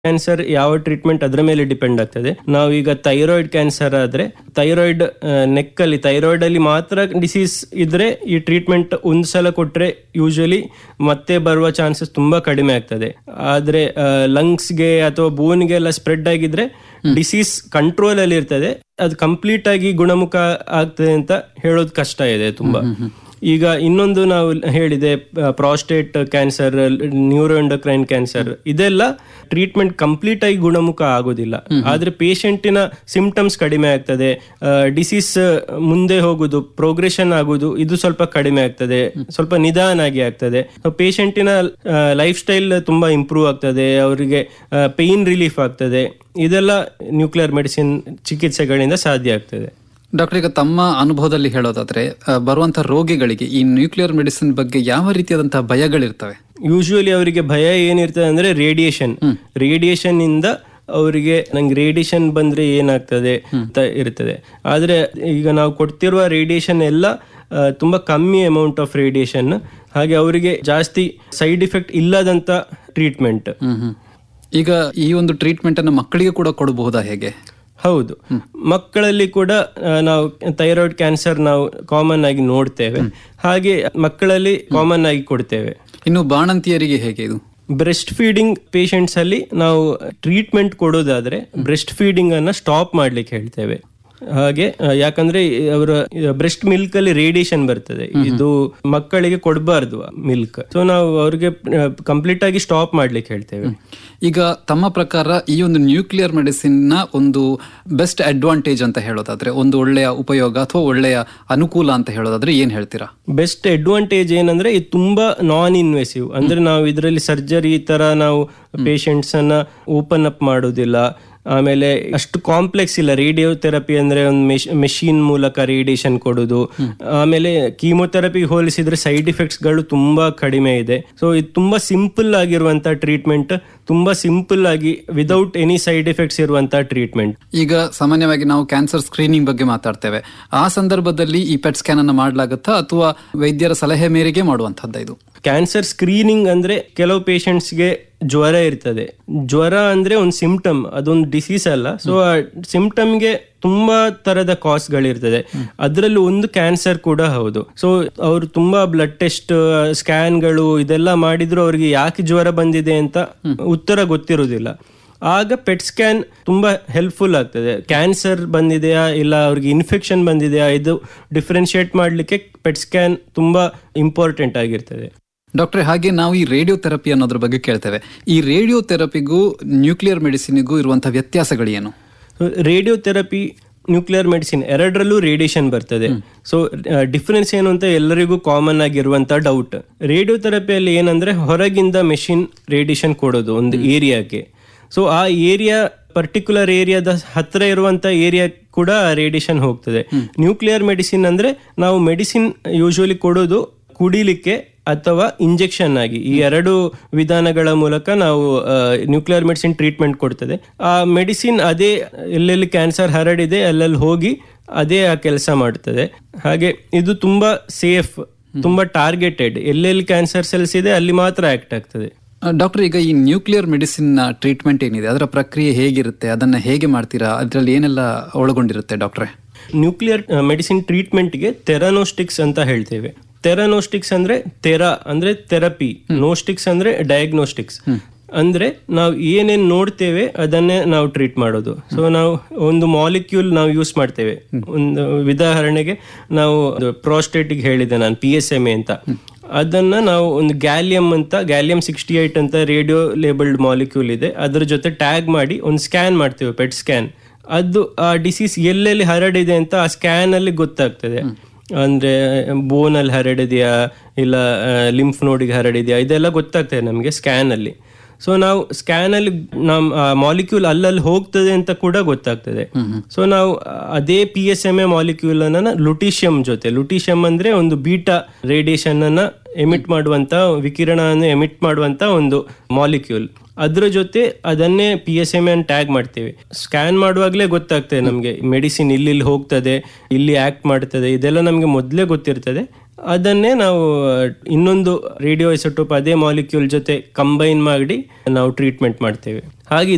Cancer ಯಾವ treatment ಅದರ ಮೇಲೆ ಡಿಪೆಂಡ್ ಆಗ್ತದೆ ನಾವೀಗ ಥೈರಾಯ್ಡ್ ಕ್ಯಾನ್ಸರ್ ಆದ್ರೆ ಥೈರಾಯ್ಡ್ ನೆಕ್ ಅಲ್ಲಿ ಥೈರಾಯ್ಡ್ ಅಲ್ಲಿ ಮಾತ್ರ ಡಿಸೀಸ್ ಇದ್ರೆ ಈ ಟ್ರೀಟ್ಮೆಂಟ್ ಒಂದ್ ಸಲ ಕೊಟ್ರೆ ಯೂಶಲಿ ಮತ್ತೆ ಬರುವ ಚಾನ್ಸಸ್ ತುಂಬಾ ಕಡಿಮೆ ಆಗ್ತದೆ ಆದ್ರೆ ಲಂಗ್ಸ್ಗೆ ಅಥವಾ ಬೋನ್ಗೆ ಎಲ್ಲ ಸ್ಪ್ರೆಡ್ ಆಗಿದ್ರೆ ಡಿಸೀಸ್ ಕಂಟ್ರೋಲ್ ಅಲ್ಲಿ ಇರ್ತದೆ ಅದು ಕಂಪ್ಲೀಟ್ ಆಗಿ ಗುಣಮುಖ ಆಗ್ತದೆ ಅಂತ ಹೇಳೋದು ಕಷ್ಟ ಇದೆ ತುಂಬಾ ಈಗ ಇನ್ನೊಂದು ನಾವು ಹೇಳಿದೆ ಪ್ರಾಸ್ಟೇಟ್ ಕ್ಯಾನ್ಸರ್ ನ್ಯೂರೋಎಂಡೋಕ್ರೈನ್ ಕ್ಯಾನ್ಸರ್ ಇದೆಲ್ಲ ಟ್ರೀಟ್ಮೆಂಟ್ ಕಂಪ್ಲೀಟ್ ಆಗಿ ಗುಣಮುಖ ಆಗೋದಿಲ್ಲ ಆದ್ರೆ ಪೇಷಂಟಿನ ಸಿಂಪ್ಟಮ್ಸ್ ಕಡಿಮೆ ಆಗ್ತದೆ ಡಿಸೀಸ್ ಮುಂದೆ ಹೋಗುದು ಪ್ರೋಗ್ರೆಷನ್ ಆಗುದು ಇದು ಸ್ವಲ್ಪ ಕಡಿಮೆ ಆಗ್ತದೆ ಸ್ವಲ್ಪ ನಿಧಾನಾಗಿ ಆಗ್ತದೆ ಪೇಷಂಟಿನ ಲೈಫ್ ಸ್ಟೈಲ್ ತುಂಬಾ ಇಂಪ್ರೂವ್ ಆಗ್ತದೆ ಅವರಿಗೆ ಪೇಯ್ನ್ ರಿಲೀಫ್ ಆಗ್ತದೆ ಇದೆಲ್ಲ ನ್ಯೂಕ್ಲಿಯರ್ ಮೆಡಿಸಿನ್ ಚಿಕಿತ್ಸೆಗಳಿಂದ ಸಾಧ್ಯ ಆಗ್ತದೆ ಡಾಕ್ಟರ್ ಈಗ ತಮ್ಮ ಅನುಭವದಲ್ಲಿ ಹೇಳೋದಾದ್ರೆ ಆ, ಬರುವಂತ ರೋಗಿಗಳಿಗೆ ಈ ನ್ಯೂಕ್ಲಿಯರ್ ಮೆಡಿಸಿನ್ ಬಗ್ಗೆ ಯಾವ ರೀತಿಯಾದಂತಹ ಭಯಗಳಿರ್ತವೆ ಯೂಶುವಲಿ ಅವರಿಗೆ ಭಯ ಏನಿರ್ತದೆ ಅಂದ್ರೆ ರೇಡಿಯೇಷನ್ ರೇಡಿಯೇಷನ್ ಇಂದ ಅವರಿಗೆ ನಂಗೆ ರೇಡಿಯೇಷನ್ ಬಂದ್ರೆ ಏನಾಗ್ತದೆ ಅಂತ ಇರ್ತದೆ ಆದ್ರೆ ಈಗ ನಾವು ಕೊಡ್ತಿರುವ ರೇಡಿಯೇಷನ್ ಎಲ್ಲ ಆ, ತುಂಬಾ ಕಮ್ಮಿ ಅಮೌಂಟ್ ಆಫ್ ರೇಡಿಯೇಷನ್ ಹಾಗೆ ಅವರಿಗೆ ಜಾಸ್ತಿ ಸೈಡ್ ಇಫೆಕ್ಟ್ ಇಲ್ಲದಂತ ಟ್ರೀಟ್ಮೆಂಟ್ ಹ್ಮ್ ಹ್ಮ್. ಈಗ ಈ ಒಂದು ಟ್ರೀಟ್ಮೆಂಟ್ ಅನ್ನು ಮಕ್ಕಳಿಗೆ ಕೂಡ ಕೊಡಬಹುದಾ ಹೇಗೆ ಹೌದು ಮಕ್ಕಳಲ್ಲಿ ಕೂಡ ಆ, ನಾವು ಥೈರಾಯ್ಡ್ ಕ್ಯಾನ್ಸರ್ ನಾವು ಕಾಮನ್ ಆಗಿ ನೋಡ್ತೇವೆ ಹಾಗೆ ಮಕ್ಕಳಲ್ಲಿ ಕಾಮನ್ ಆಗಿ ಕೊಡ್ತೇವೆ ಇನ್ನು ಬಾಣಂತಿಯರಿಗೆ ಹೇಗೆ ಇದು ಬ್ರೆಸ್ಟ್ ಫೀಡಿಂಗ್ ಪೇಷಂಟ್ಸ್ ಅಲ್ಲಿ ನಾವು ಟ್ರೀಟ್ಮೆಂಟ್ ಕೊಡೋದಾದ್ರೆ ಬ್ರೆಸ್ಟ್ ಫೀಡಿಂಗ್ ಅನ್ನ ಸ್ಟಾಪ್ ಮಾಡ್ಲಿಕ್ಕೆ ಹೇಳ್ತೇವೆ ಹಾಗೆ ಆ, ಯಾಕಂದ್ರೆ ಅವರ ಬ್ರೆಸ್ಟ್ ಮಿಲ್ಕ್ ಅಲ್ಲಿ ರೇಡಿಯೇಷನ್ ಬರ್ತದೆ ಇದು ಮಕ್ಕಳಿಗೆ ಕೊಡಬಾರ್ದು ಮಿಲ್ಕ್ ಸೊ ನಾವು ಅವ್ರಿಗೆ ಕಂಪ್ಲೀಟ್ ಆಗಿ ಸ್ಟಾಪ್ ಮಾಡ್ಲಿಕ್ಕೆ ಹೇಳ್ತೇವೆ ಈಗ ತಮ್ಮ ಪ್ರಕಾರ ಈ ಒಂದು ನ್ಯೂಕ್ಲಿಯರ್ ಮೆಡಿಸಿನ್ ನ ಒಂದು ಬೆಸ್ಟ್ ಅಡ್ವಾಂಟೇಜ್ ಅಂತ ಹೇಳೋದಾದ್ರೆ ಒಂದು ಒಳ್ಳೆಯ ಉಪಯೋಗ ಅಥವಾ ಒಳ್ಳೆಯ ಅನುಕೂಲ ಅಂತ ಹೇಳೋದಾದ್ರೆ ಏನ್ ಹೇಳ್ತೀರಾ ಬೆಸ್ಟ್ ಅಡ್ವಾಂಟೇಜ್ ಏನಂದ್ರೆ ಇದು ತುಂಬಾ ನಾನ್ ಇನ್ವೆಸಿವ್ ಅಂದ್ರೆ ನಾವು ಇದರಲ್ಲಿ ಸರ್ಜರಿ ತರ ನಾವು ಪೇಷಂಟ್ಸ್ ಅನ್ನ ಓಪನ್ ಅಪ್ ಮಾಡೋದಿಲ್ಲ ಆಮೇಲೆ ಅಷ್ಟು ಕಾಂಪ್ಲೆಕ್ಸ್ ಇಲ್ಲ ರೇಡಿಯೋ ಥೆರಪಿ ಅಂದ್ರೆ ಒಂದು ಮೆಷಿನ್ ಮೂಲಕ ರೇಡಿಯೇಷನ್ ಕೊಡೋದು ಆಮೇಲೆ ಕೀಮೊಥೆರಪಿ ಹೋಲಿಸಿದ್ರೆ ಸೈಡ್ ಇಫೆಕ್ಟ್ಸ್ ಗಳು ತುಂಬಾ ಕಡಿಮೆ ಇದೆ ಸೊ ಇದು ತುಂಬಾ ಸಿಂಪಲ್ ಆಗಿರುವಂತ ಟ್ರೀಟ್ಮೆಂಟ್ ತುಂಬಾ ಸಿಂಪಲ್ ಆಗಿ ವಿದೌಟ್ ಎನಿ ಸೈಡ್ ಎಫೆಕ್ಟ್ಸ್ ಇರುವಂತ ಟ್ರೀಟ್ಮೆಂಟ್ ಈಗ ಸಾಮಾನ್ಯವಾಗಿ ನಾವು ಕ್ಯಾನ್ಸರ್ ಸ್ಕ್ರೀನಿಂಗ್ ಬಗ್ಗೆ ಮಾತಾಡ್ತೇವೆ ಆ ಸಂದರ್ಭದಲ್ಲಿ ಈ ಪೆಟ್ ಸ್ಕ್ಯಾನ್ ಅನ್ನು ಮಾಡಲಾಗುತ್ತಾ ಅಥವಾ ವೈದ್ಯರ ಸಲಹೆ ಮೇರೆಗೆ ಮಾಡುವಂತಹದ್ದು ಇದು ಕ್ಯಾನ್ಸರ್ ಸ್ಕ್ರೀನಿಂಗ್ ಅಂದ್ರೆ ಕೆಲವು ಪೇಷಂಟ್ಸ್ಗೆ ಜ್ವರ ಇರ್ತದೆ ಜ್ವರ ಅಂದ್ರೆ ಒಂದು ಸಿಂಪ್ಟಮ್ ಅದೊಂದು ಡಿಸೀಸ್ ಅಲ್ಲ ಸೊ ಆ ಸಿಂಪ್ಟಮ್ಗೆ ತುಂಬಾ ತರದ ಕಾಸ್ಗಳಿರ್ತದೆ ಅದರಲ್ಲಿ ಒಂದು ಕ್ಯಾನ್ಸರ್ ಕೂಡ ಹೌದು ಸೊ ಅವರು ತುಂಬಾ ಬ್ಲಡ್ ಟೆಸ್ಟ್ ಸ್ಕ್ಯಾನ್ಗಳು ಇದೆಲ್ಲ ಮಾಡಿದ್ರು ಅವ್ರಿಗೆ ಯಾಕೆ ಜ್ವರ ಬಂದಿದೆ ಅಂತ ಉತ್ತರ ಗೊತ್ತಿರುವುದಿಲ್ಲ ಆಗ ಪೆಟ್ ಸ್ಕ್ಯಾನ್ ತುಂಬಾ ಹೆಲ್ಪ್ಫುಲ್ ಆಗ್ತದೆ ಕ್ಯಾನ್ಸರ್ ಬಂದಿದೆಯಾ ಇಲ್ಲ ಅವ್ರಿಗೆ ಇನ್ಫೆಕ್ಷನ್ ಬಂದಿದೆಯಾ ಇದು ಡಿಫ್ರೆನ್ಶಿಯೇಟ್ ಮಾಡಲಿಕ್ಕೆ ಪೆಟ್ ಸ್ಕ್ಯಾನ್ ತುಂಬಾ ಇಂಪಾರ್ಟೆಂಟ್ ಆಗಿರ್ತದೆ ಡಾಕ್ಟ್ರೆ ಹಾಗೆ ನಾವು ಈ ರೇಡಿಯೋ ಥೆರಪಿ ಅನ್ನೋದ್ರ ಬಗ್ಗೆ ಕೇಳ್ತೇವೆ ಈ ರೇಡಿಯೋ ಥೆರಪಿಗೂ ನ್ಯೂಕ್ಲಿಯರ್ ಮೆಡಿಸಿನ್ಗೂ ಇರುವಂತಹ ವ್ಯತ್ಯಾಸಗಳೇನು ರೇಡಿಯೋ ಥೆರಪಿ ನ್ಯೂಕ್ಲಿಯರ್ ಮೆಡಿಸಿನ್ ಎರಡರಲ್ಲೂ ರೇಡಿಯೇಷನ್ ಬರ್ತದೆ ಸೊ ಡಿಫರೆನ್ಸ್ ಏನು ಅಂತ ಎಲ್ಲರಿಗೂ ಕಾಮನ್ ಆಗಿರುವಂತ ಡೌಟ್ ರೇಡಿಯೋ ಥೆರಪಿಯಲ್ಲಿ ಏನಂದ್ರೆ ಹೊರಗಿಂದ ಮೆಷಿನ್ ರೇಡಿಯೇಷನ್ ಕೊಡೋದು ಒಂದು ಏರಿಯಾಗೆ ಸೊ ಆ ಏರಿಯಾ ಪರ್ಟಿಕ್ಯುಲರ್ ಏರಿಯಾದ ಹತ್ರ ಇರುವಂತ ಏರಿಯಾ ಕೂಡ ರೇಡಿಯೇಷನ್ ಹೋಗ್ತದೆ ನ್ಯೂಕ್ಲಿಯರ್ ಮೆಡಿಸಿನ್ ಅಂದ್ರೆ ನಾವು ಮೆಡಿಸಿನ್ ಯೂಶುವಲಿ ಕೊಡೋದು ಕುಡಿಲಿಕ್ಕೆ ಅಥವಾ ಇಂಜೆಕ್ಷನ್ ಆಗಿ ಈ ಎರಡು ವಿಧಾನಗಳ ಮೂಲಕ ನಾವು ನ್ಯೂಕ್ಲಿಯರ್ ಮೆಡಿಸಿನ್ ಟ್ರೀಟ್ಮೆಂಟ್ ಕೊಡ್ತದೆ ಆ ಮೆಡಿಸಿನ್ ಅದೇ ಎಲ್ಲೆಲ್ಲಿ ಕ್ಯಾನ್ಸರ್ ಹರಡಿದೆ ಅಲ್ಲಲ್ಲಿ ಹೋಗಿ ಅದೇ ಆ ಕೆಲಸ ಮಾಡ್ತದೆ ಹಾಗೆ ಇದು ತುಂಬಾ ಸೇಫ್ ತುಂಬಾ ಟಾರ್ಗೆಟೆಡ್ ಎಲ್ಲೆಲ್ಲಿ ಕ್ಯಾನ್ಸರ್ ಸೆಲ್ಸ್ ಇದೆ ಅಲ್ಲಿ ಮಾತ್ರ ಆಕ್ಟ್ ಆಗ್ತದೆ ಡಾಕ್ಟರ್ ಈಗ ಈ ನ್ಯೂಕ್ಲಿಯರ್ ಮೆಡಿಸಿನ್ ಟ್ರೀಟ್ಮೆಂಟ್ ಏನಿದೆ ಅದರ ಪ್ರಕ್ರಿಯೆ ಹೇಗಿರುತ್ತೆ ಅದನ್ನ ಹೇಗೆ ಮಾಡ್ತೀರಾ ಅದರಲ್ಲಿ ಏನೆಲ್ಲ ಒಳಗೊಂಡಿರುತ್ತೆ ಡಾಕ್ಟ್ರೆ ನ್ಯೂಕ್ಲಿಯರ್ ಮೆಡಿಸಿನ್ ಟ್ರೀಟ್ಮೆಂಟ್ಗೆ ಥೆರಾನೋಸ್ಟಿಕ್ಸ್ ಅಂತ ಹೇಳ್ತೇವೆ ಥೆರಾನೋಸ್ಟಿಕ್ಸ್ ಅಂದ್ರೆ ಥೆರಾ ಅಂದ್ರೆ ಥೆರಪಿ ನೋಸ್ಟಿಕ್ಸ್ ಅಂದ್ರೆ ಡಯಾಗ್ನೋಸ್ಟಿಕ್ಸ್ ಅಂದ್ರೆ ನಾವು ಏನೇನ್ ನೋಡ್ತೇವೆ ಅದನ್ನೇ ನಾವು ಟ್ರೀಟ್ ಮಾಡೋದು ಸೊ ನಾವು ಒಂದು ಮಾಲಿಕ್ಯೂಲ್ ನಾವು ಯೂಸ್ ಮಾಡ್ತೇವೆ ಒಂದು ಉದಾಹರಣೆಗೆ ನಾವು ಪ್ರೋಸ್ಟೇಟಿಗೆ ಹೇಳಿದೆ ನಾನು ಪಿ ಎಸ್ ಎಮ್ ಎ ಅಂತ ಅದನ್ನ ನಾವು ಒಂದು ಗ್ಯಾಲಿಯಂ ಅಂತ ಗ್ಯಾಲಿಯಂ ಸಿಕ್ಸ್ಟಿ ಏಟ್ ಅಂತ ರೇಡಿಯೋ ಲೇಬಲ್ಡ್ ಮಾಲಿಕ್ಯೂಲ್ ಇದೆ ಅದ್ರ ಜೊತೆ ಟ್ಯಾಗ್ ಮಾಡಿ ಒಂದು ಸ್ಕ್ಯಾನ್ ಮಾಡ್ತೇವೆ ಪೆಟ್ ಸ್ಕ್ಯಾನ್ ಅದು ಆ ಡಿಸೀಸ್ ಎಲ್ಲೆಲ್ಲಿ ಹರಡಿದೆ ಅಂತ ಆ ಸ್ಕ್ಯಾನ್ ಅಲ್ಲಿ ಗೊತ್ತಾಗ್ತದೆ ಅಂದ್ರೆ ಬೋನ್ ಅಲ್ಲಿ ಹರಡಿದೆಯಾ ಇಲ್ಲ ಲಿಂಫ್ ನೋಡಿಗೆ ಹರಡಿದೆಯಾ ಇದೆಲ್ಲ ಗೊತ್ತಾಗ್ತದೆ ನಮಗೆ ಸ್ಕ್ಯಾನ್ ಅಲ್ಲಿ ಸೊ ನಾವು ಸ್ಕ್ಯಾನ್ ಅಲ್ಲಿ ನಮ್ ಮಾಲಿಕ್ಯೂಲ್ ಅಲ್ಲಲ್ಲಿ ಹೋಗ್ತದೆ ಅಂತ ಕೂಡ ಗೊತ್ತಾಗ್ತದೆ ಸೊ ನಾವು ಅದೇ P S M A molecule ಅನ್ನ ಲುಟಿಷಿಯಂ ಜೊತೆ ಲುಟಿಷಿಯಂ ಅಂದ್ರೆ ಒಂದು ಬೀಟಾ ರೇಡಿಯೇಷನ್ ಅನ್ನ ಎಮಿಟ್ ಮಾಡುವಂತ ವಿಕಿರಣವನ್ನು ಎಮಿಟ್ ಮಾಡುವಂತ ಒಂದು ಮಾಲಿಕ್ಯೂಲ್ ಅದ್ರ ಜೊತೆ ಅದನ್ನೇ P S M N tag ಮಾಡ್ತೇವೆ ಸ್ಕ್ಯಾನ್ ಮಾಡುವಾಗಲೇ ಗೊತ್ತಾಗ್ತದೆ ನಮಗೆ ಮೆಡಿಸಿನ್ ಇಲ್ಲಿ ಇಲ್ಲಿ ಹೋಗ್ತದೆ ಇಲ್ಲಿ ಆಕ್ಟ್ ಮಾಡ್ತದೆ ಇದೆಲ್ಲ ನಮಗೆ ಮೊದಲೇ ಗೊತ್ತಿರ್ತದೆ ಅದನ್ನೇ ನಾವು ಇನ್ನೊಂದು ರೇಡಿಯೋ ಐಸೋಟೋಪ್ ಅದೇ ಮಾಲಿಕ್ಯೂಲ್ ಜೊತೆ ಕಂಬೈನ್ ಮಾಡಿ ನಾವು ಟ್ರೀಟ್ಮೆಂಟ್ ಮಾಡ್ತೇವೆ ಹಾಗೆ